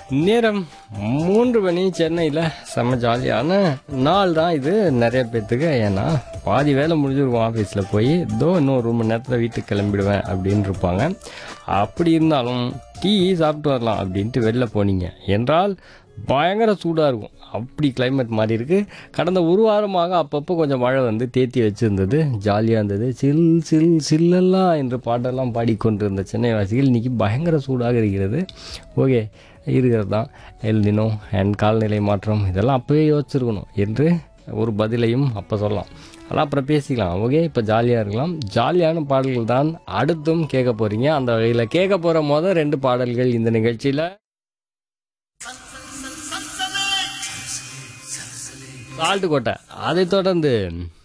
நேரம் மூன்று மணி சென்னையில் செம்ம ஜாலியான நாள் தான் இது நிறைய பேர்த்துக்கு ஏன்னா பாதி வேலை முடிஞ்சிருக்கும் ஆஃபீஸில் போய் இதோ இன்னும் ஒரு மணி நேரத்தில் வீட்டுக்கு கிளம்பிடுவேன் அப்படின்னு இருப்பாங்க அப்படி இருந்தாலும் டீ சாப்பிட்டு வரலாம் அப்படின்ட்டு வெளில போனீங்க என்றால் பயங்கர சூடாக இருக்கும் அப்படி climate மாறி இருக்குது கடந்த ஒரு வாரமாக அப்பப்போ கொஞ்சம் மழை வந்து தேத்தி வச்சுருந்தது ஜாலியாக இருந்தது சில் சில் சில்லெல்லாம் என்று பாட்டெல்லாம் பாடிக்கொண்டிருந்த சென்னை வாசிகள் இன்றைக்கி பயங்கர சூடாக இருக்கிறது ஓகே இருக்கிறது தான் எல்தினோ அண்ட் கால்நிலை மாற்றம் இதெல்லாம் அப்போவே யோசிச்சிருக்கணும் என்று ஒரு பதிலையும் அப்போ சொல்லலாம் அதெல்லாம் அப்புறம் பேசிக்கலாம் ஓகே இப்போ ஜாலியாக இருக்கலாம் ஜாலியான பாடல்கள் தான் அடுத்தும் கேட்க போகிறீங்க அந்த வகையில் கேட்க போகிற மொதல் ரெண்டு பாடல்கள் இந்த நிகழ்ச்சியில் சால்ட்டு கோட்டை அதைத் தொடர்ந்து